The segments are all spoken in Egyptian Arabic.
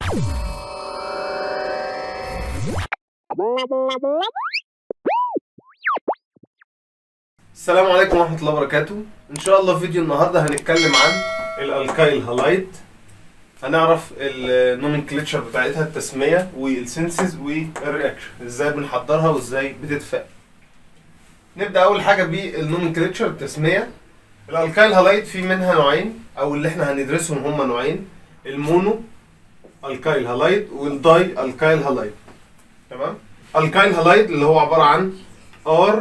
السلام عليكم ورحمة الله وبركاته إن شاء الله فيديو النهاردة هنتكلم عن الألكايل هالايد هنعرف النومنكلتشر بتاعتها التسمية والسنسز والرياكشن ازاي بنحضرها وازاي بتتفاعل نبدأ أول حاجة بالنومنكلتشر التسمية الألكايل هالايد في منها نوعين أو اللي احنا هندرسهم هما نوعين المونو الكايل هالايد والداي الكايل هالايد تمام الكايل هالايد اللي هو عبارة عن ار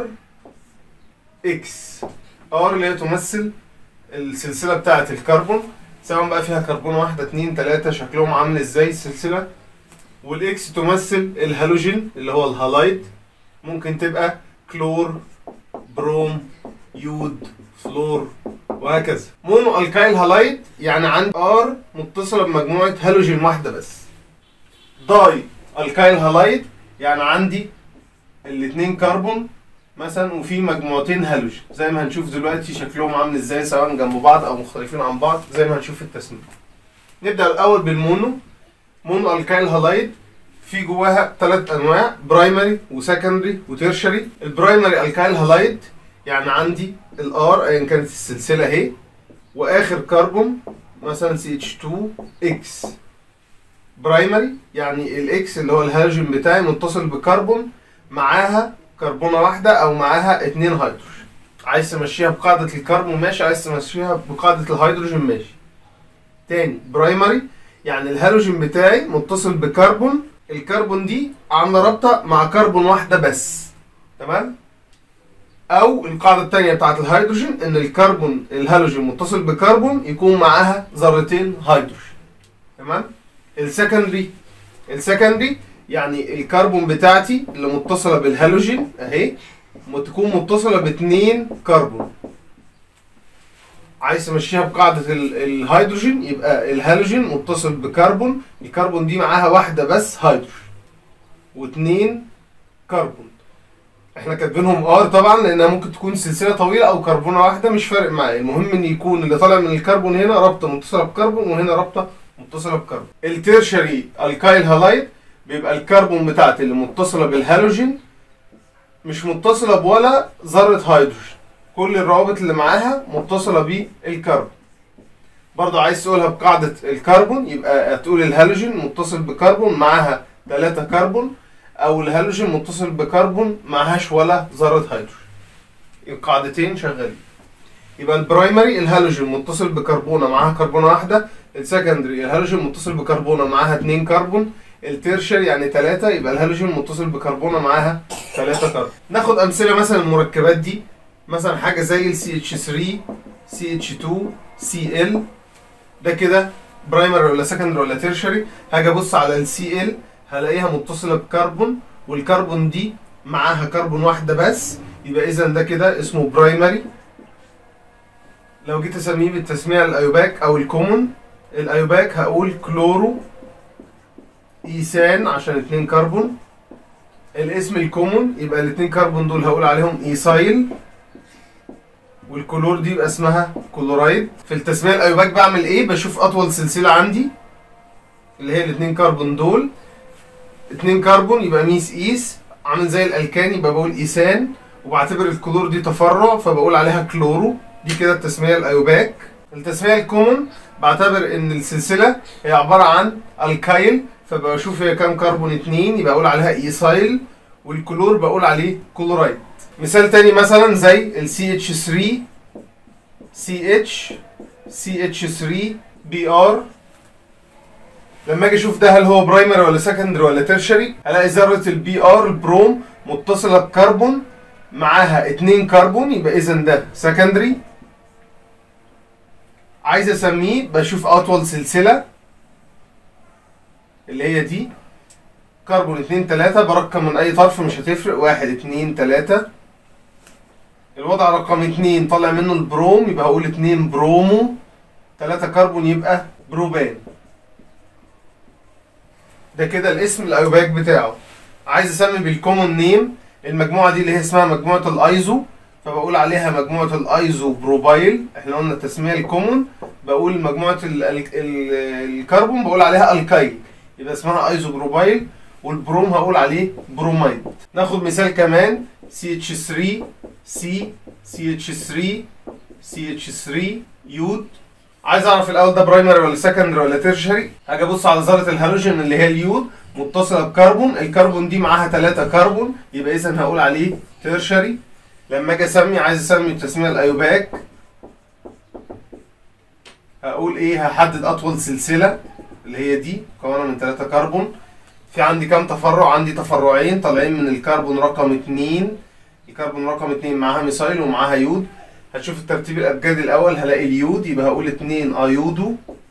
اكس ار اللي هي تمثل السلسله بتاعه الكربون سواء بقى فيها كربون واحده اتنين تلاته شكلهم عامل ازاي السلسله والاكس تمثل الهالوجين اللي هو الهالايد ممكن تبقى كلور بروم يود فلور وهكذا مونو الكايل هالايد يعني عند ار متصله بمجموعه هالوجين واحده بس داي الكايل هالايد يعني عندي الاتنين كربون مثلا وفي مجموعتين هالوجين زي ما هنشوف دلوقتي شكلهم عامل ازاي سواء جنب بعض او مختلفين عن بعض زي ما هنشوف في التسميه نبدا الاول بالمونو مونو الكايل هالايد في جواها ثلاث انواع برايمري وسكندري وتيرشري البرايمري الكايل هالايد يعني عندي الار ايا كانت السلسله اهي واخر كربون مثلا سي اتش 2 اكس برايمري يعني الاكس اللي هو الهالوجين بتاعي متصل بكربون معاها كربونة واحدة أو معاها اتنين هيدروجين عايز تمشيها بقاعدة الكربون ماشي عايز تمشيها بقاعدة الهيدروجين ماشي تاني برايمري يعني الهالوجين بتاعي متصل بكربون الكربون دي عاملة رابطة مع كربون واحدة بس تمام أو القاعدة التانية بتاعت الهيدروجين إن الكربون الهالوجين متصل بكربون يكون معاها ذرتين هيدروجين تمام السكندري السكندري يعني الكربون بتاعتي اللي متصلة بالهالوجين اهي تكون متصلة باتنين كربون عايز تمشيها بقاعدة ال- الهيدروجين يبقى الهالوجين متصل بكربون الكربون دي معاها واحدة بس هيدروجين واتنين كربون احنا كاتبينهم ار طبعا لانها ممكن تكون سلسلة طويلة او كربونة واحدة مش فارق معايا المهم ان يكون اللي طالع من الكربون هنا رابطة متصلة بكربون وهنا رابطة متصلة بكربون التيرشري الكايل هالايد بيبقى الكربون بتاعتي اللي متصلة بالهالوجين مش متصلة بولا ذرة هيدروجين كل الروابط اللي معاها متصلة بالكربون برضو عايز تقولها بقاعدة الكربون يبقى هتقول الهالوجين متصل بكربون معاها 3 كربون او الهالوجين متصل بكربون معهاش ولا ذرة هيدروجين القاعدتين شغالين يبقى البرايمري الهالوجين متصل بكربونة معاها كربونة واحدة السكندري الهالوجين متصل بكربونة معاها 2 كربون التيرشر يعني 3 يبقى الهالوجين متصل بكربونه معاها 3 كربون ناخد امثله مثلا المركبات دي مثلا حاجه زي ال CH3 CH2 Cl ده كده برايمري ولا سكندري ولا تيرشري هاجي ابص على ال Cl هلاقيها متصله بكربون والكربون دي معاها كربون واحده بس يبقى اذا ده كده اسمه برايمري لو جيت اسميه بالتسميه الايوباك او الكومون الايوباك هقول كلورو ايثان عشان اتنين كربون الاسم الكومون يبقى الاتنين كربون دول هقول عليهم ايثايل والكلور دي يبقى اسمها كلورايد في التسميه الايوباك بعمل ايه بشوف اطول سلسله عندي اللي هي الاتنين كربون دول اتنين كربون يبقى ميس ايس عامل زي الالكان يبقى بقول ايثان وبعتبر الكلور دي تفرع فبقول عليها كلورو دي كده التسميه الايوباك التسميه الكومون بعتبر ان السلسله هي عباره عن الكايل فبشوف هي كام كربون اتنين يبقى اقول عليها ايثايل والكلور بقول عليه كلورايد مثال تاني مثلا زي ال CH3 CH CH3 BR لما اجي اشوف ده هل هو برايمري ولا سكندري ولا تيرشري الاقي ذره البي ار البروم متصله بكربون معاها اتنين كربون يبقى اذا ده سكندري عايز اسميه بشوف اطول سلسله اللي هي دي كربون اتنين تلاتة برقم من اي طرف مش هتفرق واحد اتنين تلاتة الوضع رقم اتنين طالع منه البروم يبقى هقول اتنين برومو تلاتة كربون يبقى بروبان ده كده الاسم الايوباك بتاعه عايز اسمي بالكومون نيم المجموعة دي اللي هي اسمها مجموعة الايزو فبقول عليها مجموعة الايزو بروبايل احنا قلنا التسمية الكومون بقول مجموعة ال ال ال الكربون بقول عليها الكايل يبقى يبقى اسمها ايزوبروبايل والبروم هقول عليه بروميد ناخد مثال كمان CH3 C CH3 CH3 يود عايز اعرف الاول ده برايمري ولا سكندري ولا تيرشري هاجي ابص على ذره الهالوجين اللي هي اليود متصله بكربون الكربون دي معاها 3 كربون يبقى اذا هقول عليه تيرشري لما اجي اسمي عايز اسمي التسميه الايوباك هقول ايه هحدد اطول سلسله اللي هي دي مكونه من 3 كربون في عندي كام تفرع عندي تفرعين طالعين من الكربون رقم 2 الكربون رقم 2 معاها ميثايل ومعاها يود هتشوف الترتيب الابجدي الاول هلاقي اليود يبقى هقول 2 ايودو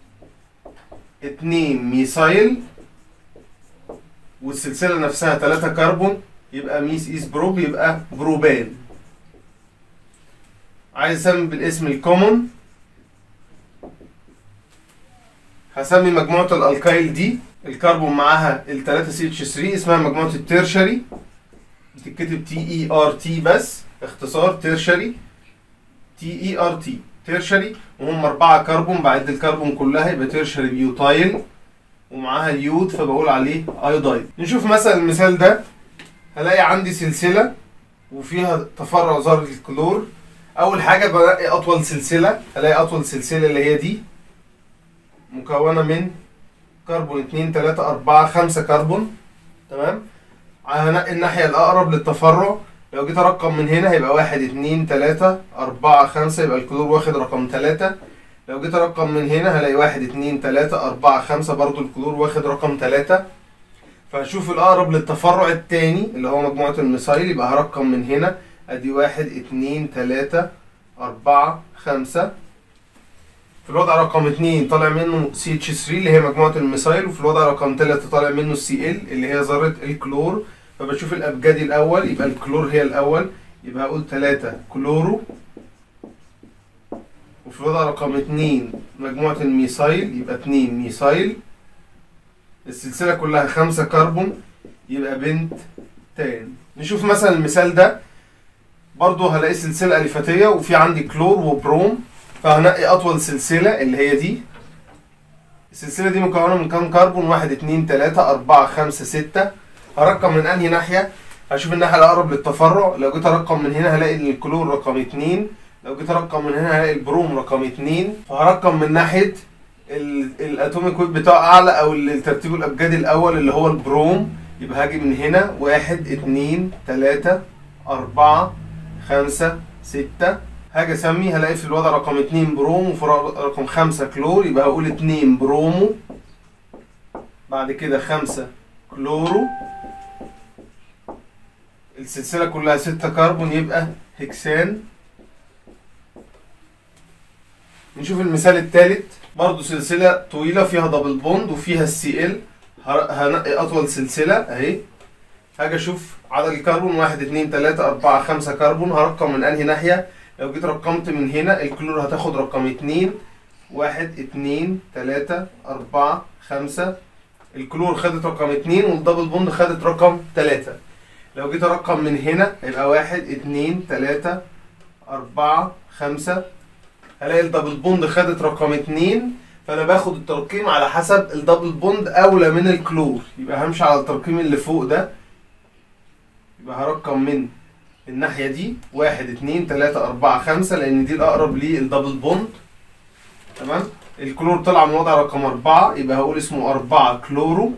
2 ميثايل والسلسله نفسها 3 كربون يبقى ميس ايس بروب يبقى بروبان عايز اسمي بالاسم الكومون هسمي مجموعه الالكايل دي الكربون معاها ال 3 سي اتش 3 اسمها مجموعه التيرشري بتتكتب تي اي ار تي بس اختصار تيرشري تي اي ار تي تيرشري وهم أربعة كربون بعد الكربون كلها يبقى تيرشري بيوتايل ومعاها اليود فبقول عليه ايودايد نشوف مثلا المثال ده هلاقي عندي سلسلة وفيها تفرع ذرة الكلور أول حاجة بلاقي أطول سلسلة هلاقي أطول سلسلة اللي هي دي مكونة من كربون اتنين تلاتة أربعة خمسة كربون تمام هنقي الناحية الأقرب للتفرع لو جيت أرقم من هنا هيبقى واحد اتنين تلاتة أربعة خمسة يبقى الكلور واخد رقم تلاتة لو جيت أرقم من هنا هلاقي واحد اتنين تلاتة أربعة خمسة برضو الكلور واخد رقم تلاتة فهشوف الأقرب للتفرع التاني اللي هو مجموعة الميثايل يبقى هرقم من هنا أدي واحد اتنين تلاتة أربعة خمسة في الوضع رقم 2 طالع منه سي اتش 3 اللي هي مجموعه الميثايل وفي الوضع رقم 3 طالع منه السي ال اللي هي ذره الكلور فبشوف الابجدي الاول يبقى الكلور هي الاول يبقى هقول 3 كلورو وفي الوضع رقم 2 مجموعه الميثايل يبقى 2 ميثايل السلسله كلها 5 كربون يبقى بنت تان نشوف مثلا المثال ده برضو هلاقي سلسله اليفاتيه وفي عندي كلور وبروم فهنقي اطول سلسله اللي هي دي السلسله دي مكونه من كام كربون واحد اتنين تلاته اربعه خمسه سته هرقم من انهي ناحيه هشوف الناحيه الاقرب للتفرع لو جيت ارقم من هنا هلاقي الكلور رقم اتنين لو جيت ارقم من هنا هلاقي البروم رقم اتنين فهرقم من ناحيه ال- الاتوميك ويت بتاعه اعلى او الترتيب الابجدي الاول اللي هو البروم يبقى هاجي من هنا واحد اتنين تلاته اربعه خمسه سته هاجي اسمي هلاقي في الوضع رقم 2 بروم وفي رقم 5 كلور يبقى هقول 2 برومو بعد كده 5 كلورو السلسلة كلها 6 كربون يبقى هكسان نشوف المثال الثالث برضو سلسلة طويلة فيها دبل بوند وفيها السي ال هنقي أطول سلسلة أهي هاجي أشوف عدد الكربون واحد اتنين تلاتة أربعة خمسة كربون هرقم من أنهي ناحية لو جيت رقمت من هنا الكلور هتاخد رقم اتنين واحد اتنين تلاتة أربعة خمسة الكلور خدت رقم اتنين والدبل بوند خدت رقم تلاتة لو جيت أرقم من هنا هيبقى واحد اتنين تلاتة أربعة خمسة هلاقي الدبل بوند خدت رقم اتنين فأنا باخد الترقيم على حسب الدبل بوند أولى من الكلور يبقى همشي على الترقيم اللي فوق ده يبقى هرقم من الناحية دي واحد اتنين تلاتة أربعة خمسة لأن دي الأقرب للدبل بوند تمام الكلور طلع من وضع رقم أربعة يبقى هقول اسمه أربعة كلورو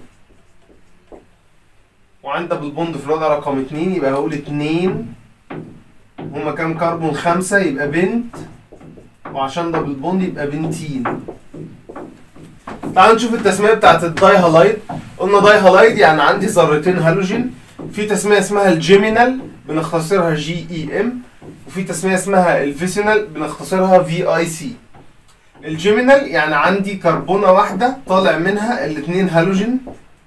وعند دبل بوند في الوضع رقم اتنين يبقى هقول اتنين هما كام كربون خمسة يبقى بنت وعشان دبل بوند يبقى بنتين تعالوا نشوف التسمية بتاعت الداي هالايد قلنا داي هالايد يعني عندي ذرتين هالوجين في تسمية اسمها الجيمينال بنختصرها جي اي ام وفي تسمية اسمها الفيسينال بنختصرها في اي سي الجيمينال يعني عندي كربونة واحدة طالع منها الاتنين هالوجين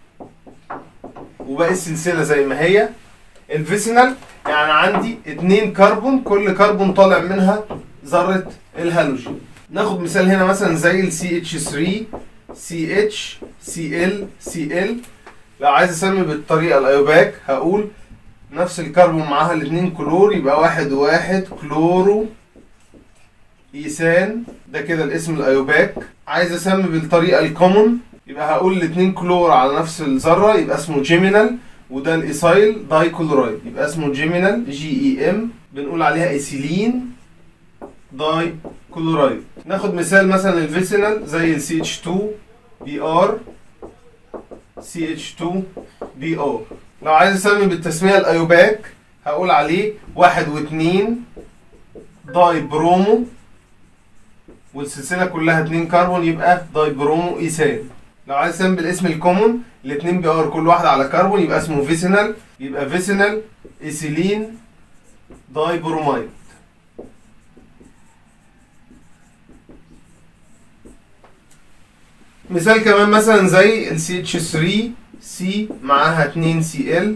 وباقي السلسلة زي ما هي الفيسينال يعني عندي اتنين كربون كل كربون طالع منها ذرة الهالوجين ناخد مثال هنا مثلا زي ال CH3 CH Cl Cl لو عايز اسمي بالطريقة الايوباك هقول نفس الكربون معاها الاتنين كلور يبقى واحد وواحد كلورو ايثان ده كده الاسم الايوباك عايز اسمي بالطريقة الكومون يبقى هقول الاتنين كلور على نفس الذره يبقى اسمه جيمينال وده الايسايل داي كلورايد يبقى اسمه جيمينال جي اي ام بنقول عليها ايثيلين داي كلورايد ناخد مثال مثلا الفيسينال زي ال CH2 بي ار CH2 بي ار لو عايز اسمي بالتسميه الايوباك هقول عليه واحد واتنين داي برومو والسلسله كلها اتنين كربون يبقى داي برومو ايثان لو عايز اسمي بالاسم الكومون الاتنين بي ار كل واحده على كربون يبقى اسمه فيسينال يبقى فيسينال ايثيلين داي برومايد مثال كمان مثلا زي ال CH3 C معاها 2 Cl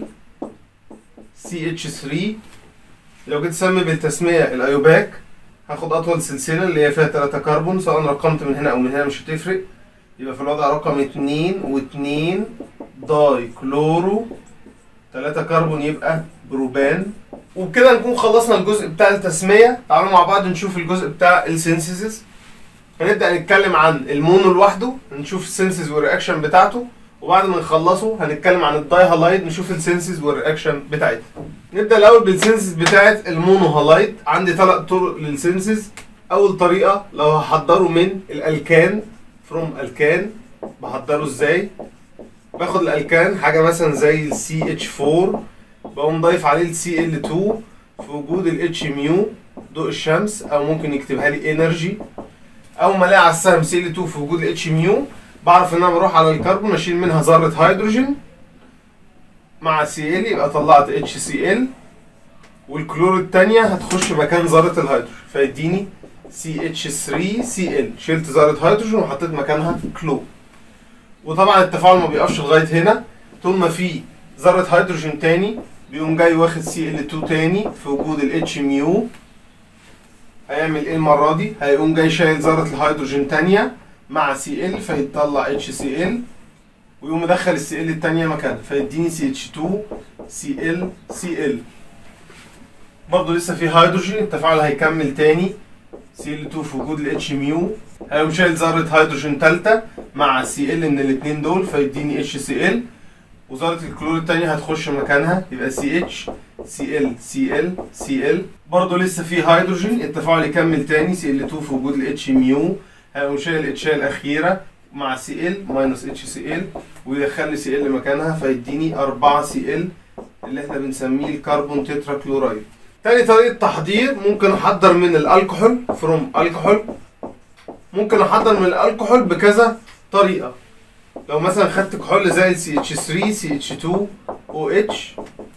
CH3 لو جيت اسمي بالتسمية الايوباك هاخد اطول سلسلة اللي هي فيها 3 كربون سواء رقمت من هنا او من هنا مش هتفرق يبقى في الوضع رقم 2 و2 داي كلورو 3 كربون يبقى بروبان وبكده نكون خلصنا الجزء بتاع التسمية تعالوا مع بعض نشوف الجزء بتاع السينثيسيس هنبدأ نتكلم عن المونو لوحده نشوف السنسز والرياكشن بتاعته وبعد ما نخلصه هنتكلم عن الداي هالايد نشوف السنسز والرياكشن بتاعتها نبدأ الأول بالسنسز بتاعت المونو هالايد عندي ثلاث طرق للسنسز أول طريقة لو هحضره من الألكان فروم ألكان بحضره ازاي باخد الألكان حاجة مثلا زي ال CH4 بقوم ضايف عليه ال Cl2 في وجود ال H ميو ضوء الشمس أو ممكن يكتبها لي انرجي اول ما الاقي على السهم سي ال 2 في وجود الاتش ميو بعرف ان انا بروح على الكربون اشيل منها ذره هيدروجين مع سي ال يبقى طلعت اتش سي ال والكلور الثانيه هتخش مكان ذره الهيدروجين فيديني سي اتش 3 سي ال شلت ذره هيدروجين وحطيت مكانها كلور وطبعا التفاعل ما بيقفش لغايه هنا طول ما في ذره هيدروجين تاني بيقوم جاي واخد سي ال 2 تاني في وجود الاتش ميو هيعمل ايه المره دي هيقوم جاي شايل ذره الهيدروجين تانية مع سي ال فيطلع اتش سي ال ويقوم مدخل السي ال التانية مكانها فيديني سي اتش 2 سي ال سي ال برضه لسه في هيدروجين التفاعل هيكمل تاني سي ال 2 في وجود الاتش ميو هيقوم شايل ذره هيدروجين تالتة مع سي ال من الاتنين دول فيديني اتش سي ال وذره الكلور التانية هتخش مكانها يبقى سي اتش سي ال سي ال سي ال برضه لسه في هيدروجين التفاعل يكمل تاني سي ال 2 في وجود الاتش ميو هيقوم شايل الاتش الاخيره مع سي ال ماينس اتش سي ال ويدخل لي سي ال مكانها فيديني 4 سي ال اللي احنا بنسميه الكربون تترا كلورايد تاني طريقه تحضير ممكن احضر من الكحول فروم الكحول ممكن احضر من الكحول بكذا طريقه لو مثلا خدت كحول زي سي اتش 3 سي اتش 2 او اتش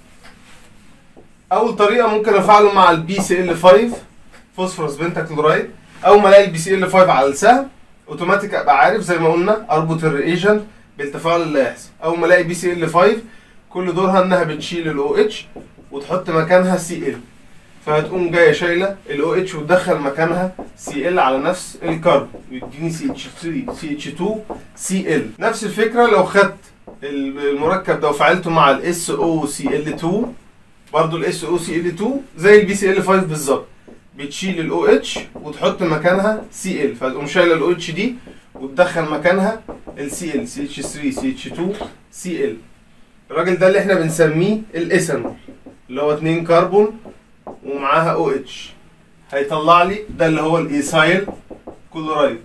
اول طريقه ممكن افعله مع البي سي ال 5 فوسفورس بنتاكلورايد اول ما الاقي البي سي ال 5 على السهم اوتوماتيك ابقى عارف زي ما قلنا اربط الريجنت بالتفاعل اللي هيحصل اول ما الاقي بي سي ال 5 كل دورها انها بتشيل الاو اتش وتحط مكانها سي ال فهتقوم جايه شايله الاو اتش وتدخل مكانها سي ال على نفس الكربون ويديني سي اتش 3 سي اتش 2 سي ال نفس الفكره لو خدت المركب ده وفعلته مع الاس او سي ال 2 برضو الاس او سي ال 2 زي البي سي ال 5 بالظبط بتشيل الاو اتش وتحط مكانها سي ال فتقوم شايله الاو اتش دي وتدخل مكانها السي ال سي اتش 3 سي اتش 2 سي ال الراجل ده اللي احنا بنسميه الايثانول اللي هو 2 كربون ومعاها او اتش هيطلع لي ده اللي هو الايثايل كلورايد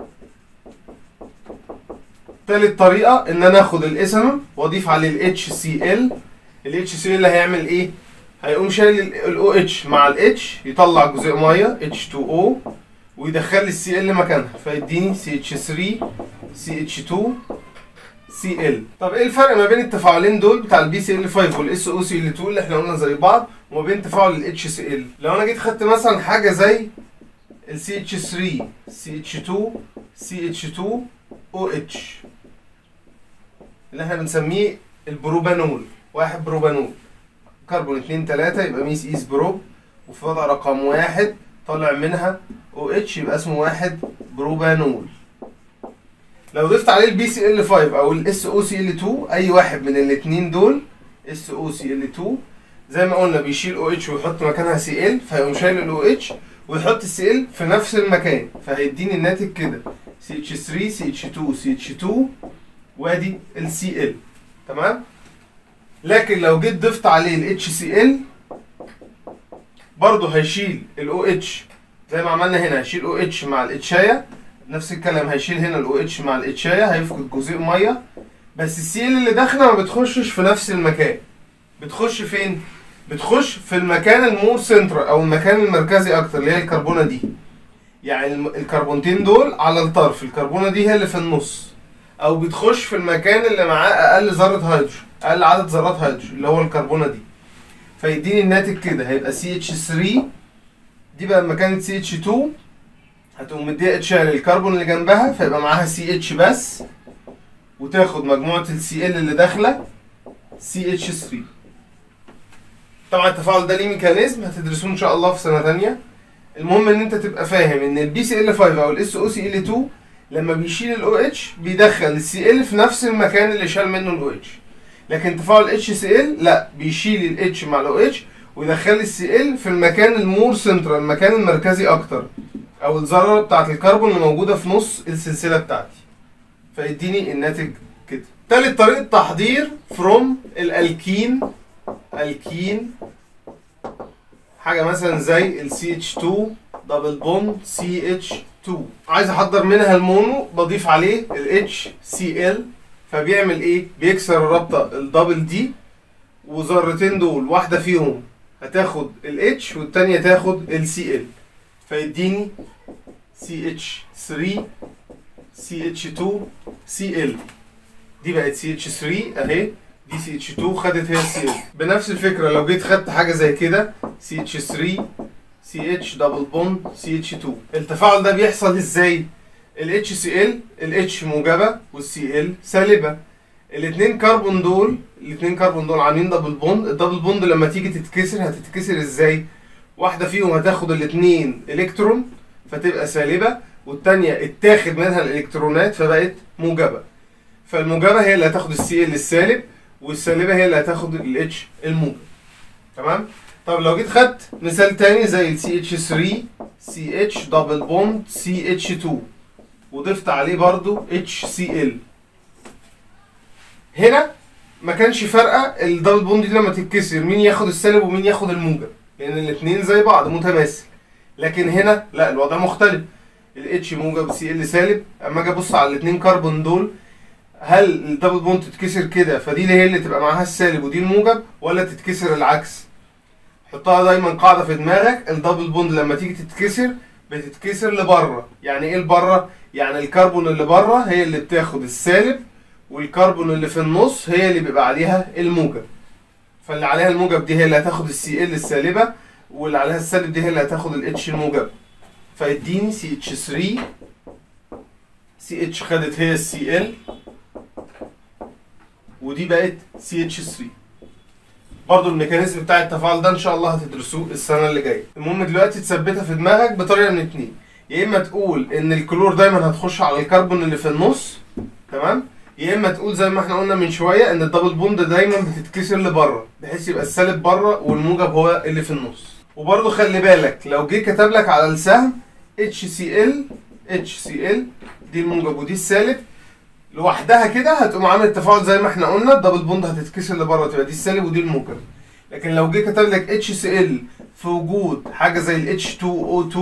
تالت طريقة ان انا اخد الايثانول واضيف عليه الاتش سي ال الاتش سي ال هيعمل ايه؟ هيقوم شايل الاو اتش مع الاتش يطلع جزيء ميه اتش 2 او ويدخل لي السي ال مكانها فيديني سي اتش 3 سي اتش 2 سي ال طب ايه الفرق ما بين التفاعلين دول بتاع البي سي ال 5 والاس او سي ال 2 اللي احنا قلنا زي بعض وما بين تفاعل الاتش سي ال لو انا جيت خدت مثلا حاجه زي السي اتش 3 سي اتش 2 سي اتش 2 او اتش اللي احنا بنسميه البروبانول واحد بروبانول كربون 2 3 يبقى ميس ايس بروب وفي وضع رقم واحد طالع منها او اتش يبقى اسمه واحد بروبانول لو ضفت عليه البي سي ال 5 او الاس او سي ال 2 اي واحد من الاثنين دول اس او سي ال 2 زي ما قلنا بيشيل او اتش ويحط مكانها سي ال فيقوم شايل الاو اتش ويحط السي ال في نفس المكان فهيديني الناتج كده سي اتش 3 سي اتش 2 سي اتش 2 وادي السي ال تمام لكن لو جيت ضفت عليه الاتش سي ال برضه هيشيل الاو اتش زي ما عملنا هنا هيشيل او اتش مع الاتشايه نفس الكلام هيشيل هنا الاو اتش مع الاتشايه هيفقد جزيء ميه بس السي ال اللي داخله ما بتخشش في نفس المكان بتخش فين بتخش في المكان المور سنترال او المكان المركزي اكتر اللي هي الكربونه دي يعني الم- الكربونتين دول على الطرف الكربونه دي هي اللي في النص او بتخش في المكان اللي معاه اقل ذره هيدروجين اقل عدد ذرات هيدروجين اللي هو الكربونه دي فيديني الناتج كده هيبقى سي اتش 3 دي بقى لما كانت سي اتش 2 هتقوم مديها اتش للكربون اللي جنبها فيبقى معاها سي اتش بس وتاخد مجموعه السي ال اللي داخله سي اتش 3 طبعا التفاعل ده ليه ميكانيزم هتدرسوه ان شاء الله في سنه ثانيه المهم ان انت تبقى فاهم ان البي سي ال 5 او الاس او سي ال 2 لما بيشيل الاو اتش بيدخل السي ال في نفس المكان اللي شال منه الاو اتش لكن تفاعل اتش سي ال لا بيشيل الاتش مع الاو اتش ويدخل السي ال في المكان المور سنترال المكان المركزي اكتر او الذره بتاعت الكربون اللي موجوده في نص السلسله بتاعتي فيديني الناتج كده تالت طريقه تحضير فروم الالكين الكين حاجه مثلا زي ال CH2 دبل بوند CH2 عايز احضر منها المونو بضيف عليه ال HCl فبيعمل ايه بيكسر الرابطه الدبل دي وذرتين دول واحده فيهم هتاخد ال H والتانية تاخد ال Cl فيديني CH3 CH2 Cl دي بقت CH3 اهي دي سي اتش 2 خدت هي السي ال بنفس الفكره لو جيت خدت حاجه زي كده سي اتش 3 سي اتش دبل بوند سي اتش 2 التفاعل ده بيحصل ازاي الاتش سي ال الاتش موجبه والسي ال سالبه الاثنين كربون دول الاثنين كربون دول عاملين دبل بوند الدبل بوند لما تيجي تتكسر هتتكسر ازاي واحده فيهم هتاخد الاثنين الكترون فتبقى سالبه والتانية اتاخد منها الالكترونات فبقت موجبه فالموجبه هي اللي هتاخد السي ال السالب والسالبه هي اللي هتاخد الاتش الموجب تمام طب لو جيت خدت مثال تاني زي ال CH3 CH دبل بوند CH2 وضفت عليه برضو HCl هنا ما كانش فارقه الدبل بوند دي لما تتكسر مين ياخد السالب ومين ياخد الموجب لان الاثنين زي بعض متماثل لكن هنا لا الوضع مختلف الاتش موجب سي ال سالب اما اجي ابص على الاثنين كربون دول هل الدبل بوند تتكسر كده فدي اللي هي اللي تبقى معاها السالب ودي الموجب ولا تتكسر العكس حطها دايما قاعده في دماغك الدبل بوند لما تيجي تتكسر بتتكسر لبره يعني ايه لبره يعني الكربون اللي بره هي اللي بتاخد السالب والكربون اللي في النص هي اللي بيبقى عليها الموجب فاللي عليها الموجب دي هي اللي هتاخد السي ال السالبه واللي عليها السالب دي هي اللي هتاخد الاتش الموجب فيديني سي اتش 3 سي اتش خدت هي السي ال ودي بقت سي اتش 3 برضه الميكانيزم بتاع التفاعل ده ان شاء الله هتدرسوه السنه اللي جايه المهم دلوقتي تثبتها في دماغك بطريقه من اتنين يا اما تقول ان الكلور دايما هتخش على الكربون اللي في النص تمام يا اما تقول زي ما احنا قلنا من شويه ان الدبل بوند دايما بتتكسر لبره بحيث يبقى السالب بره والموجب هو اللي في النص وبرضه خلي بالك لو جه كتب لك على السهم HCl HCl دي الموجب ودي السالب لوحدها كده هتقوم عامل التفاعل زي ما احنا قلنا الدبل بوند هتتكسر لبره تبقى دي السالب ودي الموجب لكن لو جه كتب لك اتش سي ال في وجود حاجه زي ال H2O2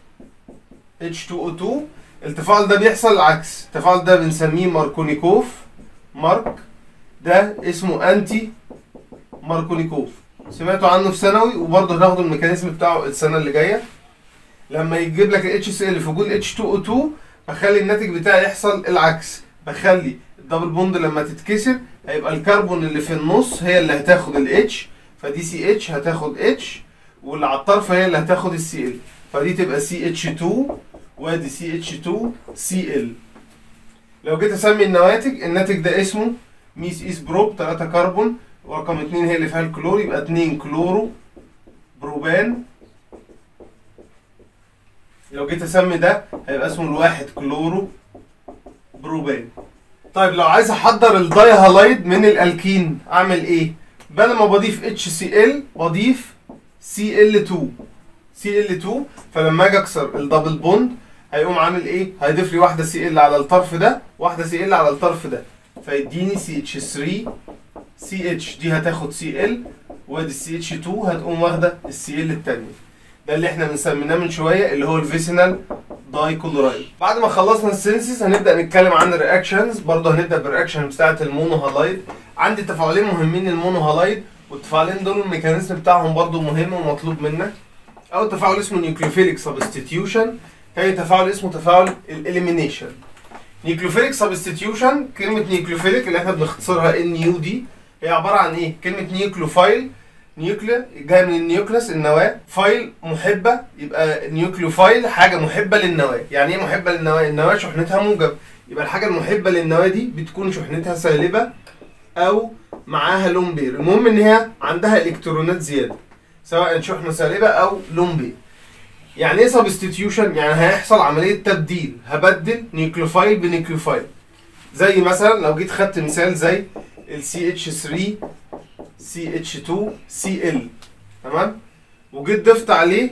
H2O2 التفاعل ده بيحصل العكس التفاعل ده بنسميه ماركونيكوف مارك ده اسمه انتي ماركونيكوف سمعتوا عنه في ثانوي وبرضه هناخد الميكانيزم بتاعه السنه اللي جايه لما يجيب لك ال HCl في وجود H2O2 بخلي الناتج بتاعي يحصل العكس بخلي الدبل بوند لما تتكسر هيبقى الكربون اللي في النص هي اللي هتاخد الاتش فدي سي اتش هتاخد اتش واللي على الطرف هي اللي هتاخد السي ال فدي تبقى سي اتش 2 وادي سي اتش 2 سي ال لو جيت اسمي النواتج الناتج ده اسمه ميس ايس بروب 3 كربون ورقم 2 هي اللي فيها الكلور يبقى 2 كلورو بروبان لو جيت اسمي ده هيبقى اسمه الواحد كلورو بروبان طيب لو عايز احضر الداي هالايد من الالكين اعمل ايه بدل ما بضيف اتش سي ال بضيف سي ال 2 سي ال 2 فلما اجي اكسر الدبل بوند هيقوم عامل ايه هيضيف لي واحده سي ال على الطرف ده واحده سي ال على الطرف ده فيديني سي اتش 3 سي اتش دي هتاخد سي ال وادي السي اتش 2 هتقوم واخده السي ال التانية ده اللي احنا بنسميناه من شويه اللي هو الفيسينال داي كلورايد بعد ما خلصنا السينسيس هنبدا نتكلم عن الرياكشنز برضه هنبدا بالرياكشن بتاعه المونو هالايد عندي تفاعلين مهمين المونو هالايد والتفاعلين دول الميكانيزم بتاعهم برضه مهم ومطلوب منك اول تفاعل اسمه نيوكليوفيليك سبستيتيوشن تاني تفاعل اسمه تفاعل الاليمينيشن نيوكليوفيليك سبستيتيوشن كلمه نيوكليوفيليك اللي احنا بنختصرها ان يو دي هي عباره عن ايه كلمه نيوكليوفايل نيوكليا جايه من النيوكلس النواه فايل محبه يبقى نيوكليوفايل حاجه محبه للنواه يعني ايه محبه للنواه النواه شحنتها موجب يبقى الحاجه المحبه للنواه دي بتكون شحنتها سالبه او معاها لون بير المهم ان هي عندها الكترونات زياده سواء شحنه سالبه او لون بير يعني ايه سبستيتيوشن يعني هيحصل عمليه تبديل هبدل نيوكليوفايل بنيوكليوفايل زي مثلا لو جيت خدت مثال زي ال CH3 CH2Cl تمام وجيت ضفت عليه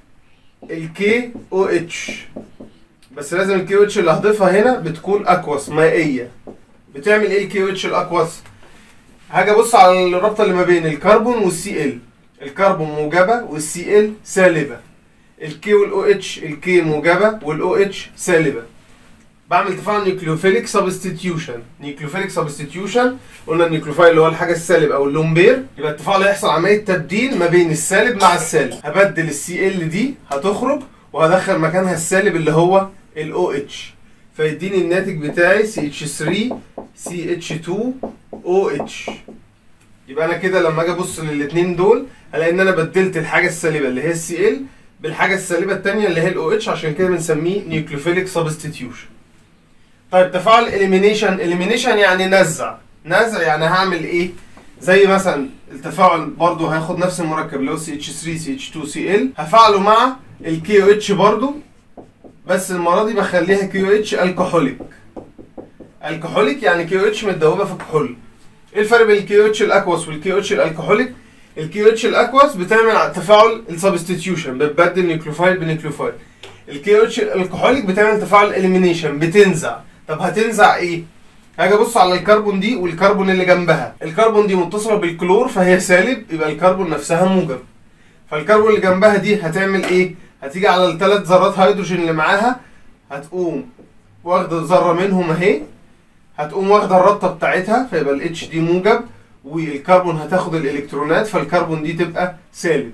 ال KOH بس لازم ال KOH اللي هضيفها هنا بتكون اكوس مائيه بتعمل ايه ال KOH الاكوس هاجي ابص على الرابطه اللي ما بين الكربون والسي ال الكربون موجبه والسي ال سالبه الكي والاو اتش الكي موجبه والاو اتش سالبه بعمل تفاعل نيوكليوفيليك سبستيتيوشن نيوكليوفيليك سبستيتيوشن قلنا النيوكليوفايل اللي هو الحاجه السالب او اللون بير يبقى التفاعل هيحصل عمليه تبديل ما بين السالب مع السالب هبدل السي ال دي هتخرج وهدخل مكانها السالب اللي هو الاو اتش فيديني الناتج بتاعي سي اتش 3 سي اتش 2 او اتش يبقى انا كده لما اجي ابص للاثنين دول هلاقي ان انا بدلت الحاجه السالبه اللي هي السي ال بالحاجه السالبه الثانيه اللي هي الاو اتش عشان كده بنسميه نيوكليوفيليك سبستيتيوشن طيب تفاعل اليمينيشن اليمينيشن يعني نزع نزع يعني هعمل ايه زي مثلا التفاعل برضو هياخد نفس المركب اللي هو CH3 CH2Cl هفعله مع ال KOH برضو بس المره دي بخليها KOH الكحوليك الكحوليك يعني KOH متدوبه في كحول ايه الفرق بين ال KOH الاكوس وال KOH الالكحوليك ال KOH الاكوس بتعمل تفاعل السبستيتيوشن بتبدل نيوكليوفايل بنيوكليوفايل ال KOH الكحوليك بتعمل تفاعل اليمينيشن بتنزع طب هتنزع ايه هاجي ابص على الكربون دي والكربون اللي جنبها الكربون دي متصله بالكلور فهي سالب يبقى الكربون نفسها موجب فالكربون اللي جنبها دي هتعمل ايه هتيجي على الثلاث ذرات هيدروجين اللي معاها هتقوم واخده ذره منهم اهي هتقوم واخده الرابطه بتاعتها فيبقى الاتش دي موجب والكربون هتاخد الالكترونات فالكربون دي تبقى سالب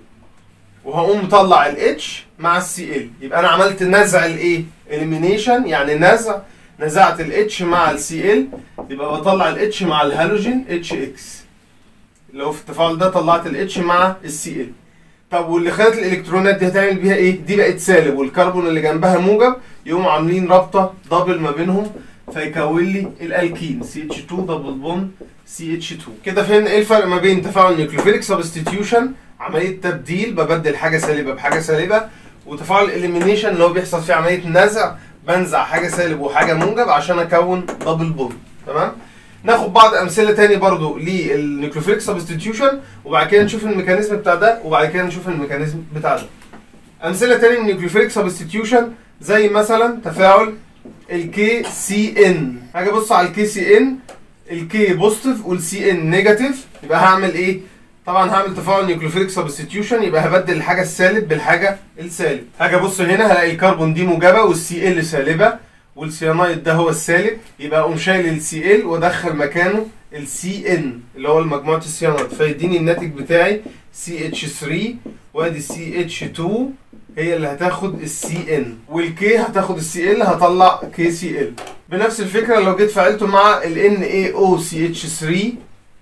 وهقوم مطلع الاتش مع السي ال يبقى انا عملت نزع الايه اليمينيشن يعني نزع نزعت الاتش مع السي ال يبقى بطلع الاتش مع الهالوجين اتش اكس اللي هو في التفاعل ده طلعت الاتش مع السي ال طب واللي خدت الالكترونات دي هتعمل بيها ايه دي بقت سالب والكربون اللي جنبها موجب يقوموا عاملين رابطه دبل ما بينهم فيكون لي الالكين سي اتش 2 دبل بون سي اتش 2 كده فهمنا ايه الفرق ما بين تفاعل نيوكليوفيليك سبستيتيوشن عمليه تبديل ببدل حاجه سالبه بحاجه سالبه وتفاعل الاليمينيشن اللي هو بيحصل فيه عمليه نزع بنزع حاجه سالب وحاجه موجب عشان اكون دبل بوند تمام ناخد بعض امثله تاني برضو للنيوكليوفيليك سبستيتيوشن وبعد كده نشوف الميكانيزم بتاع ده وبعد كده نشوف الميكانيزم بتاع ده امثله تاني للنيوكليوفيليك سبستيتيوشن زي مثلا تفاعل الكي سي ان هاجي ابص على الكي سي ان الكي بوزيتيف والسي ان نيجاتيف يبقى هعمل ايه طبعا هعمل تفاعل نيوكليوفيليك سبستيتيوشن يبقى هبدل الحاجه السالب بالحاجه السالب هاجي ابص هنا هلاقي الكربون دي موجبه والسي ال سالبه والسيانايد ده هو السالب يبقى اقوم شايل السي ال وادخل مكانه السي ان اللي هو مجموعه السيانايد فيديني الناتج بتاعي سي اتش 3 وادي سي اتش 2 هي اللي هتاخد السي ان والكي هتاخد السي ال هطلع كي سي ال بنفس الفكره لو جيت فعلته مع ال ان اي او سي اتش 3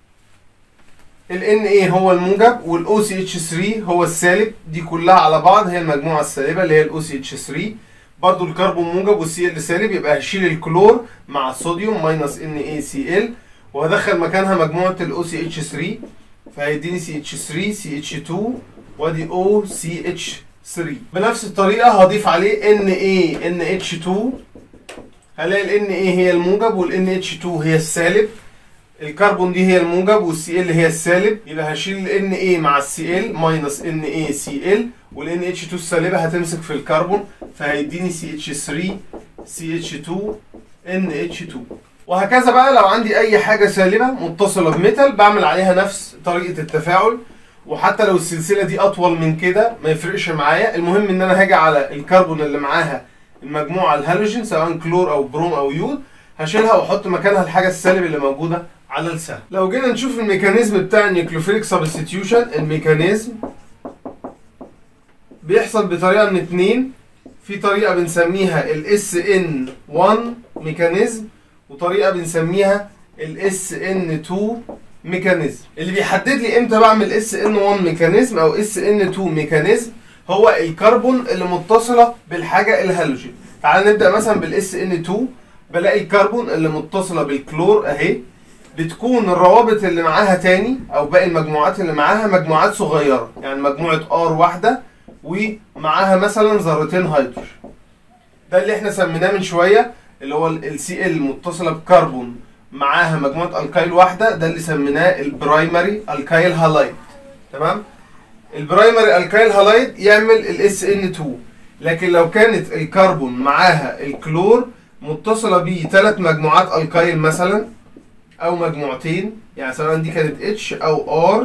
ال Na هو الموجب وال OCH3 هو السالب دي كلها على بعض هي المجموعة السالبة اللي هي ال OCH3 برضو الكربون موجب والسي ال سالب يبقى هشيل الكلور مع الصوديوم ماينس NaCl وهدخل مكانها مجموعة ال OCH3 فهيديني CH3 CH2 وادي OCH3 بنفس الطريقة هضيف عليه Na NH2 هلاقي ال Na هي الموجب وال NH2 هي السالب الكربون دي هي الموجب والسي ال هي السالب يبقى هشيل ال Na مع السي ال ماينس NaCl وال NH2 السالبه هتمسك في الكربون فهيديني CH3 CH2 NH2 وهكذا بقى لو عندي اي حاجه سالبه متصله بميتال بعمل عليها نفس طريقه التفاعل وحتى لو السلسله دي اطول من كده ما يفرقش معايا المهم ان انا هاجي على الكربون اللي معاها المجموعه الهالوجين سواء كلور او بروم او يود هشيلها واحط مكانها الحاجه السالب اللي موجوده على السهم لو جينا نشوف الميكانيزم بتاع النيوكليوفيليك سبستيتيوشن الميكانيزم بيحصل بطريقه من اتنين في طريقه بنسميها الاس ان 1 ميكانيزم وطريقه بنسميها الاس ان 2 ميكانيزم اللي بيحدد لي امتى بعمل اس ان 1 ميكانيزم او اس ان 2 ميكانيزم هو الكربون اللي متصله بالحاجه الهالوجين تعال نبدا مثلا بالاس ان 2 بلاقي الكربون اللي متصله بالكلور اهي بتكون الروابط اللي معاها تاني او باقي المجموعات اللي معاها مجموعات صغيره يعني مجموعه ار واحده ومعاها مثلا ذرتين هيدروجين ده اللي احنا سميناه من شويه اللي هو السي ال متصله بكربون معاها مجموعه الكايل واحده ده اللي سميناه البرايمري الكايل هالايد تمام البرايمري الكايل هالايد يعمل الاس ان 2 لكن لو كانت الكربون معاها الكلور متصله بيه ثلاث مجموعات الكايل مثلا او مجموعتين يعني سواء دي كانت اتش او ار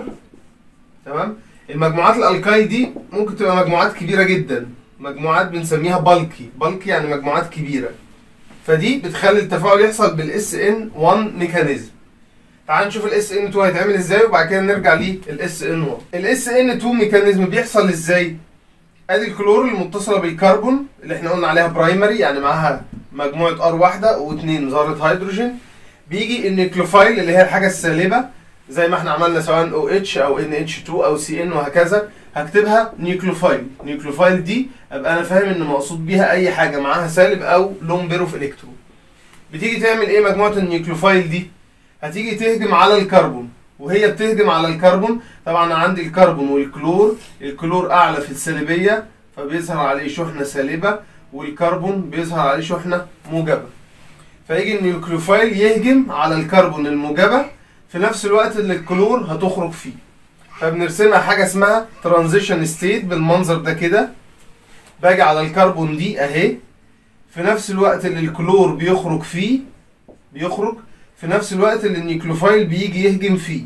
تمام المجموعات الالكايل دي ممكن تبقى مجموعات كبيره جدا مجموعات بنسميها بالكي بالكي يعني مجموعات كبيره فدي بتخلي التفاعل يحصل بالاس ان 1 ميكانيزم تعال نشوف الاس ان 2 هيتعمل ازاي وبعد كده نرجع للاس ان 1 الاس ان 2 ميكانيزم بيحصل ازاي ادي الكلور المتصله بالكربون اللي احنا قلنا عليها برايمري يعني معاها مجموعه ار واحده واثنين ذره هيدروجين بيجي النيوكليوفايل اللي هي الحاجه السالبه زي ما احنا عملنا سواء او اتش او ان اتش 2 او سي ان وهكذا هكتبها نيوكليوفايل نيوكليوفايل دي ابقى انا فاهم ان مقصود بيها اي حاجه معاها سالب او لون بيرو في الكترون بتيجي تعمل ايه مجموعه النيوكليوفايل دي هتيجي تهجم على الكربون وهي بتهجم على الكربون طبعا عندي الكربون والكلور الكلور اعلى في السالبيه فبيظهر عليه شحنه سالبه والكربون بيظهر عليه شحنه موجبه فيجي النيوكليوفايل يهجم على الكربون الموجبه في نفس الوقت اللي الكلور هتخرج فيه فبنرسمها حاجه اسمها ترانزيشن ستيت بالمنظر ده كده باجي على الكربون دي اهي في نفس الوقت اللي الكلور بيخرج فيه بيخرج في نفس الوقت اللي النيوكليوفايل بيجي يهجم فيه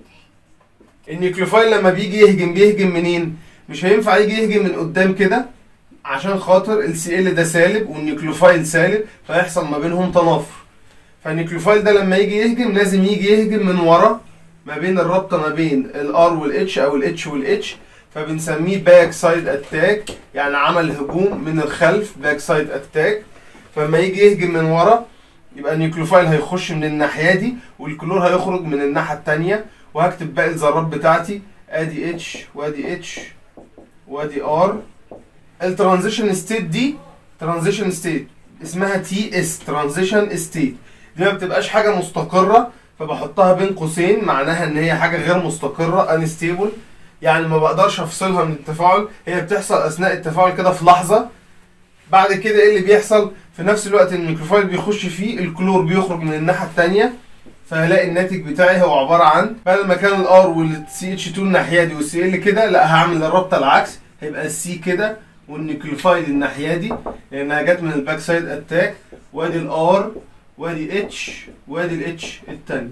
النيوكليوفايل لما بيجي يهجم بيهجم منين مش هينفع يجي يهجم من قدام كده عشان خاطر السي ال ده سالب والنيوكليوفايل سالب فيحصل ما بينهم تنافر فالنيوكليوفايل ده لما يجي يهجم لازم يجي يهجم من ورا ما بين الرابطه ما بين الار والاتش او الاتش والاتش فبنسميه باك سايد اتاك يعني عمل هجوم من الخلف باك سايد اتاك فلما يجي يهجم من ورا يبقى النيوكليوفايل هيخش من الناحيه دي والكلور هيخرج من الناحيه الثانيه وهكتب باقي الذرات بتاعتي ادي اتش وادي اتش وادي ار الترانزيشن ستيت دي ترانزيشن ستيت اسمها تي اس ترانزيشن ستيت دي ما بتبقاش حاجه مستقره فبحطها بين قوسين معناها ان هي حاجه غير مستقره انستيبل يعني ما بقدرش افصلها من التفاعل هي بتحصل اثناء التفاعل كده في لحظه بعد كده ايه اللي بيحصل في نفس الوقت الميكروفايل بيخش فيه الكلور بيخرج من الناحيه الثانيه فهلاقي الناتج بتاعي هو عباره عن بدل ما كان الار والسي اتش 2 الناحيه دي والسي ال كده لا هعمل الرابطه العكس هيبقى السي كده والنيوكليوفايل الناحيه دي لانها جت من الباك سايد اتاك وادي الار وادي اتش وادي الاتش التاني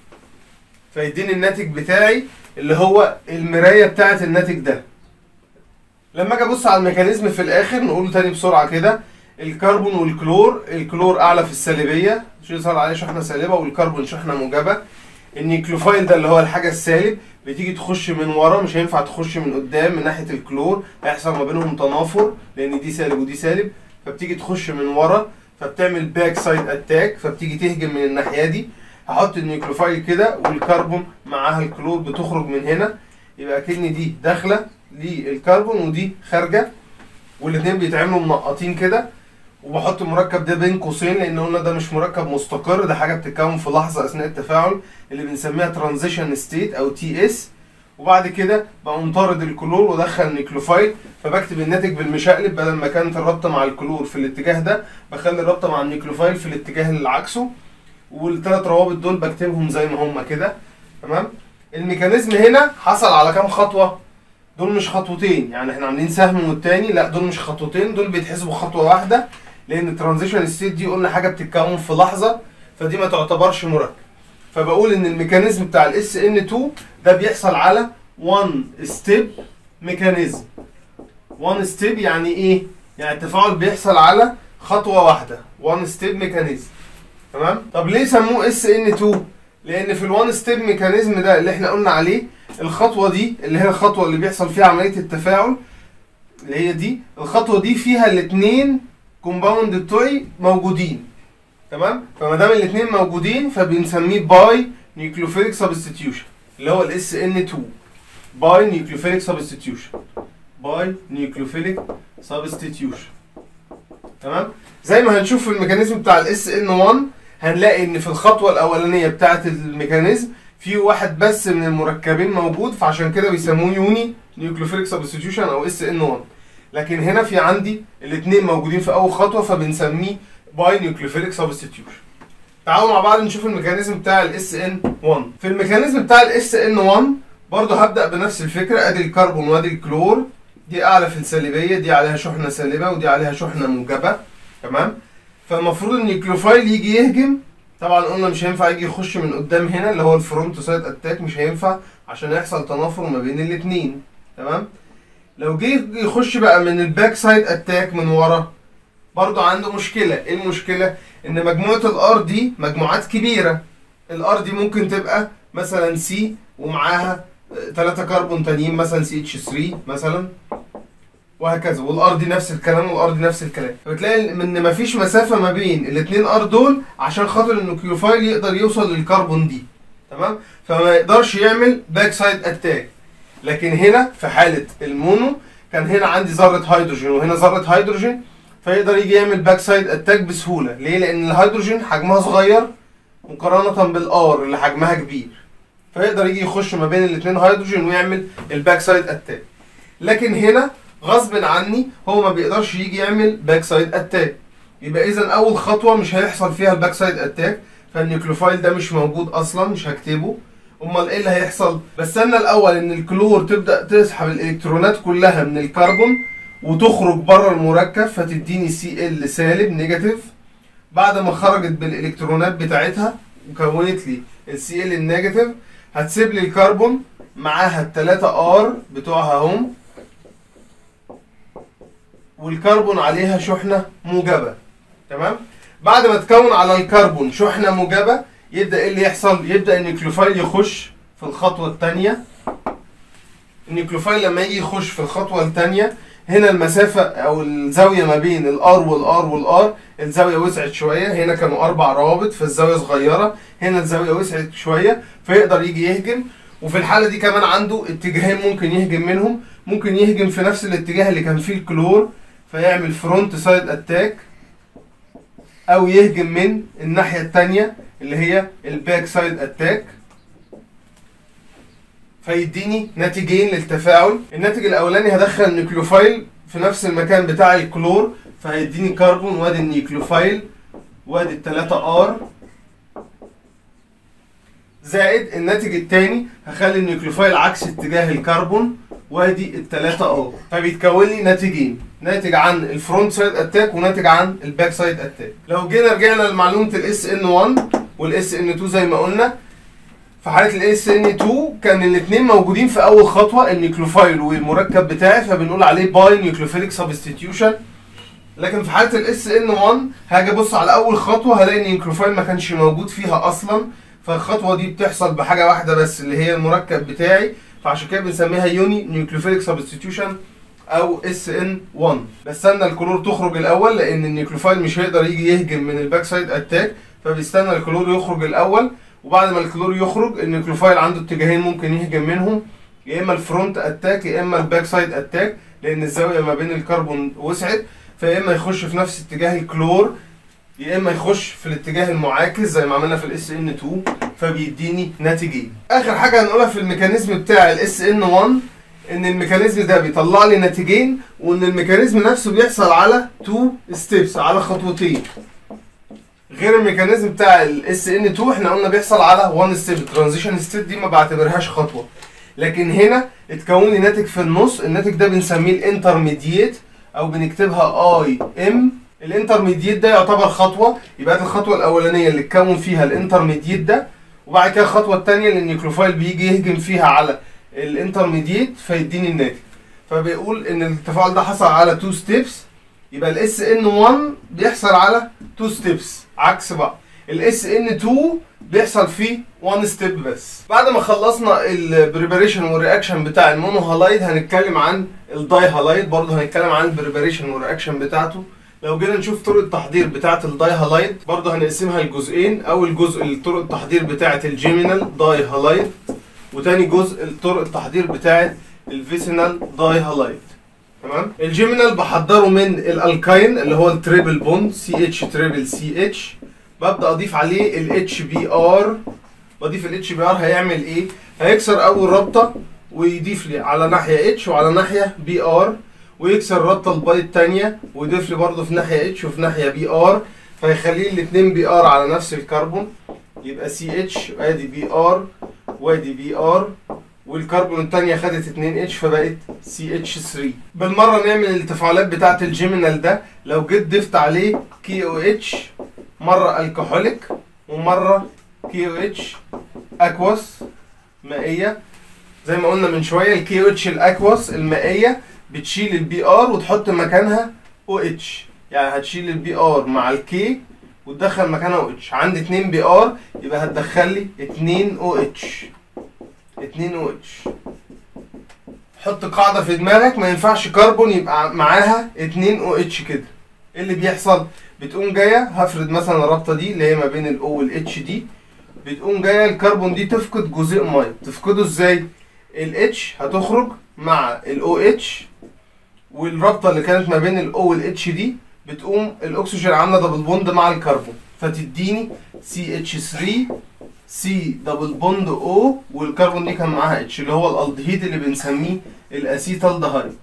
فيديني الناتج بتاعي اللي هو المرايه بتاعه الناتج ده لما اجي ابص على الميكانيزم في الاخر نقوله تاني بسرعه كده الكربون والكلور الكلور اعلى في السالبيه يظهر عليه شحنه سالبه والكربون شحنه موجبه النيوكليوفايل ده اللي هو الحاجه السالب بتيجي تخش من ورا مش هينفع تخش من قدام من ناحيه الكلور هيحصل ما بينهم تنافر لان دي سالب ودي سالب فبتيجي تخش من ورا فبتعمل باك سايد اتاك فبتيجي تهجم من الناحيه دي هحط النيوكليوفايل كده والكربون معاها الكلور بتخرج من هنا يبقى كأن دي داخله للكربون ودي خارجه والاثنين بيتعملوا منقطين كده وبحط المركب ده بين قوسين لان قلنا ده مش مركب مستقر ده حاجه بتتكون في لحظه اثناء التفاعل اللي بنسميها ترانزيشن ستيت او تي اس وبعد كده بقوم طارد الكلور وادخل النيوكليوفايل فبكتب الناتج بالمشقلب بدل ما كانت الرابطه مع الكلور في الاتجاه ده بخلي الرابطه مع النيوكليوفايل في الاتجاه اللي عكسه والثلاث روابط دول بكتبهم زي ما هم كده تمام الميكانيزم هنا حصل على كام خطوه دول مش خطوتين يعني احنا عاملين سهم والتاني لا دول مش خطوتين دول بيتحسبوا خطوه واحده لان الترانزيشن ستيت دي قلنا حاجه بتتكون في لحظه فدي ما تعتبرش مركب فبقول ان الميكانيزم بتاع الاس ان 2 ده بيحصل على 1 ستيب ميكانيزم 1 ستيب يعني ايه يعني التفاعل بيحصل على خطوه واحده 1 ستيب ميكانيزم تمام طب ليه سموه اس ان 2 لان في الوان ستيب ميكانيزم ده اللي احنا قلنا عليه الخطوه دي اللي هي الخطوه اللي بيحصل فيها عمليه التفاعل اللي هي دي الخطوه دي فيها الاثنين كومباوند بتوعي موجودين تمام فما دام الاثنين موجودين فبنسميه باي نيوكليوفيليك سبستيتيوشن اللي هو الاس ان 2 باي نيوكليوفيليك سبستيتيوشن باي نيوكليوفيليك سبستيتيوشن تمام زي ما هنشوف في الميكانيزم بتاع الاس ان 1 هنلاقي ان في الخطوه الاولانيه بتاعه الميكانيزم في واحد بس من المركبين موجود فعشان كده بيسموه يوني نيوكليوفيليك سبستيتيوشن او اس ان 1 لكن هنا في عندي الاثنين موجودين في اول خطوه فبنسميه باي نيوكليوفيليك سبستيتيوشن تعالوا مع بعض نشوف الميكانيزم بتاع الاس ان 1 في الميكانيزم بتاع الاس ان 1 برضه هبدا بنفس الفكره ادي الكربون وادي الكلور دي اعلى في السالبيه دي عليها شحنه سالبه ودي عليها شحنه موجبه تمام فالمفروض النيوكليوفايل يجي يهجم طبعا قلنا مش هينفع يجي يخش من قدام هنا اللي هو الفرونت سايد اتاك مش هينفع عشان يحصل تنافر ما بين الاثنين تمام لو جه يخش بقى من الباك سايد اتاك من ورا برضه عنده مشكله ايه المشكله ان مجموعه الار دي مجموعات كبيره الار دي ممكن تبقى مثلا سي ومعاها ثلاثة كربون تانيين مثلا سي اتش 3 مثلا وهكذا والار دي نفس الكلام والار دي نفس الكلام فبتلاقي ان مفيش مسافه ما بين الاثنين ار دول عشان خاطر النيوكليوفايل يقدر يوصل للكربون دي تمام فما يقدرش يعمل باك سايد اتاك لكن هنا في حاله المونو كان هنا عندي ذره هيدروجين وهنا ذره هيدروجين فيقدر يجي يعمل باك سايد اتاك بسهوله ليه لان الهيدروجين حجمها صغير مقارنه بالار اللي حجمها كبير فيقدر يجي يخش ما بين الاثنين هيدروجين ويعمل الباك سايد اتاك لكن هنا غصب عني هو ما بيقدرش يجي يعمل باك سايد اتاك يبقى اذا اول خطوه مش هيحصل فيها الباك سايد اتاك فالنيوكليوفايل ده مش موجود اصلا مش هكتبه امال ايه اللي هيحصل بستنى الاول ان الكلور تبدا تسحب الالكترونات كلها من الكربون وتخرج بره المركب فتديني سي ال سالب نيجاتيف بعد ما خرجت بالالكترونات بتاعتها وكونت لي السي ال النيجاتيف هتسيب لي الكربون معاها التلاتة ار بتوعها هم والكربون عليها شحنة موجبة تمام بعد ما تكون على الكربون شحنة موجبة يبدأ ايه اللي يحصل يبدأ النيوكليوفايل يخش في الخطوة الثانية النيوكليوفايل لما يجي يخش في الخطوة الثانية هنا المسافة أو الزاوية ما بين الار والار والار الزاوية وسعت شوية هنا كانوا أربع روابط فالزاوية صغيرة هنا الزاوية وسعت شوية فيقدر يجي يهجم وفي الحالة دي كمان عنده اتجاهين ممكن يهجم منهم ممكن يهجم في نفس الاتجاه اللي كان فيه الكلور فيعمل فرونت سايد اتاك او يهجم من الناحية التانية اللي هي الباك سايد اتاك فيديني ناتجين للتفاعل الناتج الاولاني هدخل النيوكليوفايل في نفس المكان بتاع الكلور فهيديني كربون وادي النيوكليوفايل وادي التلاتة ار زائد الناتج التاني هخلي النيوكليوفايل عكس اتجاه الكربون وادي التلاتة ار فبيتكون لي ناتجين ناتج عن الفرونت سايد اتاك وناتج عن الباك سايد اتاك لو جينا رجعنا لمعلومه الاس ان 1 والاس ان 2 زي ما قلنا في حاله الاس ان 2 كان الاثنين موجودين في اول خطوه النيوكليوفايل والمركب بتاعي فبنقول عليه باي نيوكليوفيليك سبستيتيوشن لكن في حاله الاس ان 1 هاجي ابص على اول خطوه هلاقي ان النيوكليوفايل ما كانش موجود فيها اصلا فالخطوه دي بتحصل بحاجه واحده بس اللي هي المركب بتاعي فعشان كده بنسميها يوني نيوكليوفيليك سبستيتيوشن او اس ان 1 بستنى الكلور تخرج الاول لان النيوكليوفايل مش هيقدر يجي يهجم من الباك سايد اتاك فبيستنى الكلور يخرج الاول وبعد ما الكلور يخرج النيوكليوفايل عنده اتجاهين ممكن يهجم منهم يا اما الفرونت اتاك يا اما الباك سايد اتاك لان الزاويه ما بين الكربون وسعت فيا اما يخش في نفس اتجاه الكلور يا اما يخش في الاتجاه المعاكس زي ما عملنا في الاس ان 2 فبيديني ناتجين اخر حاجه هنقولها في الميكانيزم بتاع الاس ان 1 ان الميكانيزم ده بيطلع لي ناتجين وان الميكانيزم نفسه بيحصل على تو ستيبس على خطوتين غير الميكانيزم بتاع الاس ان 2 احنا قلنا بيحصل على 1 ستيب الترانزيشن ستيب دي ما بعتبرهاش خطوه لكن هنا اتكون لي ناتج في النص الناتج ده بنسميه الانترميديت او بنكتبها اي ام الانترميديت ده يعتبر خطوه يبقى دي الخطوه الاولانيه اللي اتكون فيها الانترميديت ده وبعد كده الخطوه الثانيه اللي النيوكليوفايل بيجي يهجم فيها على الانترميديت فيديني الناتج فبيقول ان التفاعل ده حصل على 2 ستيبس يبقى الاس ان 1 بيحصل على 2 ستيبس عكس بعض الاس ان 2 بيحصل فيه 1 ستيب بس بعد ما خلصنا البريباريشن والرياكشن بتاع المونو هالايد هنتكلم عن الداي هالايد برضه هنتكلم عن البريباريشن والرياكشن بتاعته لو جينا نشوف طرق التحضير بتاعه الداي هالايد برضه هنقسمها لجزئين اول جزء طرق التحضير بتاعه الجيمينال داي هالايد وتاني جزء طرق التحضير بتاعه الفيسينال داي هالايد تمام الجيمينال بحضره من الالكاين اللي هو التريبل بوند سي اتش تريبل سي اتش ببدا اضيف عليه الاتش بي ار بضيف الاتش بي ار هيعمل ايه هيكسر اول رابطه ويضيف لي على ناحيه اتش وعلى ناحيه بي ار ويكسر الرابطه الباي الثانيه ويضيف لي برضه في ناحيه اتش وفي ناحيه بي ار فيخلي لي الاثنين بي ار على نفس الكربون يبقى سي اتش ادي بي ار وادي بي ار والكربون الثانيه خدت 2 اتش فبقت سي اتش 3 بالمره نعمل التفاعلات بتاعه الجيمينال ده لو جيت ضفت عليه كي او اتش مره الكحوليك ومره كي او اتش اكواس مائيه زي ما قلنا من شويه الكي او اتش الاكواس المائيه بتشيل البي ار وتحط مكانها او اتش يعني هتشيل البي ار مع الكي وتدخل مكانها او اتش عندي 2 بي ار يبقى هتدخل لي 2 او اتش 2 او اتش حط قاعده في دماغك ما ينفعش كربون يبقى معاها 2 او اتش كده ايه اللي بيحصل بتقوم جايه هفرض مثلا الرابطه دي اللي هي ما بين الاو والاتش دي بتقوم جايه الكربون دي تفقد جزيء ميه تفقده ازاي الاتش هتخرج مع الاو اتش والرابطه اللي كانت ما بين الاو والاتش دي بتقوم الاكسجين عامله دبل بوند مع الكربون فتديني سي اتش 3 سي دبل بوند او والكربون دي كان معاها اتش اللي هو الالدهيد اللي بنسميه الاسيتالدهايد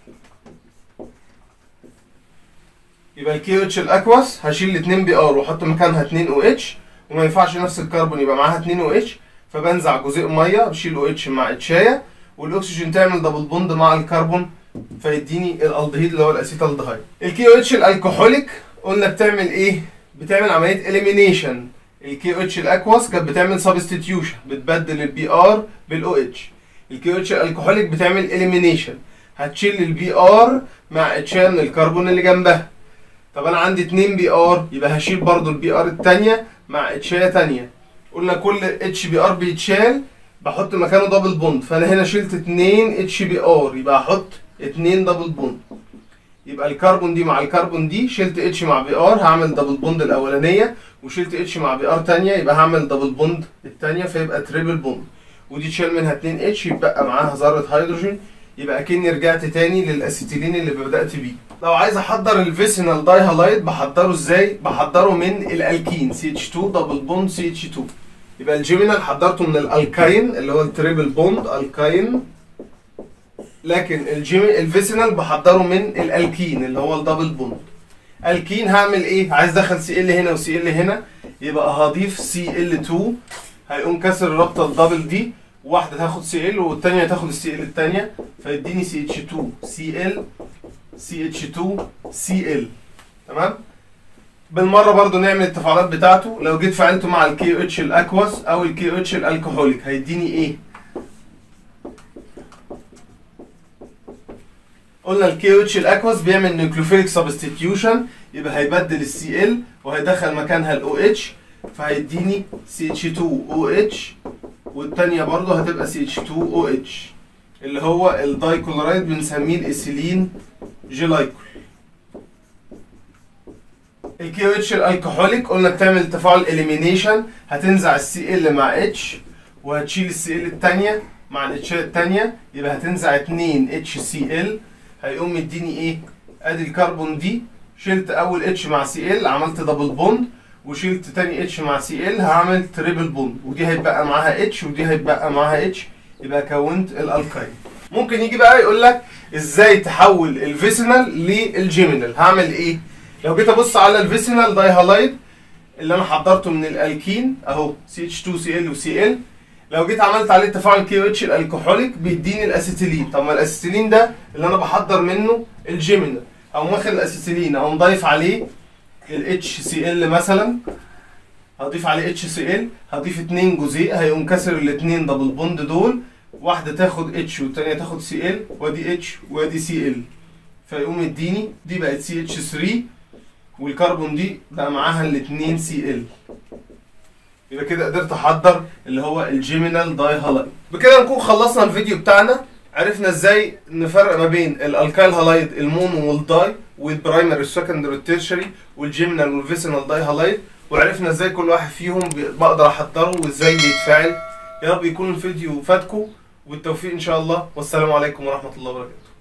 يبقى الكي اتش الاكواس هشيل الاثنين بي ار واحط مكانها 2 او اتش وما ينفعش نفس الكربون يبقى معاها 2 او اتش فبنزع جزيء ميه بشيل او اتش مع اتشايه والاكسجين تعمل دبل بوند مع الكربون فيديني الالدهيد اللي هو الاسيتالدهايد الكي او اتش الكحوليك قلنا بتعمل ايه بتعمل عمليه اليمينيشن الكي او اتش الاكواس كانت بتعمل سبستيتيوشن بتبدل البي ار بالاو اتش الكي او اتش الكحوليك بتعمل اليمينيشن هتشيل البي ار مع اتشان من الكربون اللي جنبها طب انا عندي 2 بي ار يبقى هشيل برضو البي ار الثانيه مع اتشايه ثانيه قلنا كل اتش بي ار بيتشال بحط مكانه دبل بوند فانا هنا شلت 2 اتش بي ار يبقى هحط 2 دبل بوند يبقى الكربون دي مع الكربون دي شلت اتش مع بي ار هعمل دبل بوند الاولانيه وشلت اتش مع بي ار ثانيه يبقى هعمل دبل بوند الثانيه فيبقى تريبل بوند ودي تشيل منها 2 اتش يبقى معاها ذره هيدروجين يبقى اكني رجعت تاني للاسيتيلين اللي بدات بيه لو عايز احضر الفيسينال داي هالايد بحضره ازاي بحضره من الالكين سي اتش 2 دبل بوند سي اتش 2 يبقى الجيمينال حضرته من الالكاين اللي هو التريبل بوند الكاين لكن الجيمي الفيسينال بحضره من الالكين اللي هو الدبل بوند الكين هعمل ايه عايز ادخل سي ال هنا وسي ال هنا يبقى هضيف سي ال 2 هيقوم كسر الرابطه الدبل دي واحده تاخد سي ال والثانيه تاخد السي ال الثانيه فيديني سي اتش 2 سي ال سي اتش 2 سي ال تمام بالمره برضو نعمل التفاعلات بتاعته لو جيت فعلته مع الكي اتش الاكواس او الكي اتش الالكحوليك هيديني ايه قلنا الكي اتش الاكواس بيعمل نيوكليوفيليك سبستيتيوشن يبقى هيبدل السي ال وهيدخل مكانها الاو اتش فهيديني سي اتش 2 او اتش والتانية برضه هتبقى سي اتش 2 او اتش اللي هو الدايكلورايد بنسميه الايثيلين جلايكول الكي او اتش الالكحوليك قلنا بتعمل تفاعل اليمينيشن هتنزع السي ال مع اتش وهتشيل السي ال الثانيه مع الاتش الثانيه يبقى هتنزع 2 اتش سي ال هيقوم مديني ايه ادي الكربون دي شلت اول اتش مع سي ال عملت دبل بوند وشلت تاني اتش مع سي ال هعمل تريبل بوند ودي هيبقى معاها اتش ودي هيبقى معاها اتش يبقى كونت الالكاين ممكن يجي بقى يقول لك ازاي تحول الفيسينال للجيمينال هعمل ايه لو جيت ابص على الفيسينال داي هالايد اللي انا حضرته من الالكين اهو سي اتش 2 سي ال وسي ال لو جيت عملت عليه تفاعل كي اتش الالكحوليك بيديني الاسيتيلين طب ما الاسيتيلين ده اللي انا بحضر منه الجيمينال او واخد الاسيتيلين او مضيف عليه ال HCl مثلا هضيف عليه HCl هضيف اتنين جزيء هيقوم كسر الاتنين دبل بوند دول واحدة تاخد H والتانية تاخد Cl وادي H وادي Cl فيقوم يديني دي بقت CH3 والكربون دي بقى معاها الاتنين Cl يبقى كده قدرت احضر اللي هو الجيمينال داي هالايد بكده نكون خلصنا الفيديو بتاعنا عرفنا ازاي نفرق ما بين الالكايل هالايد المونو والداي والبرايمري والسكندري والتيرشري والجيمينال والفيسينال داي هالايد وعرفنا ازاي كل واحد فيهم بي- بقدر احضره وازاي بيتفاعل يا رب يكون الفيديو فاتكم والتوفيق ان شاء الله والسلام عليكم ورحمه الله وبركاته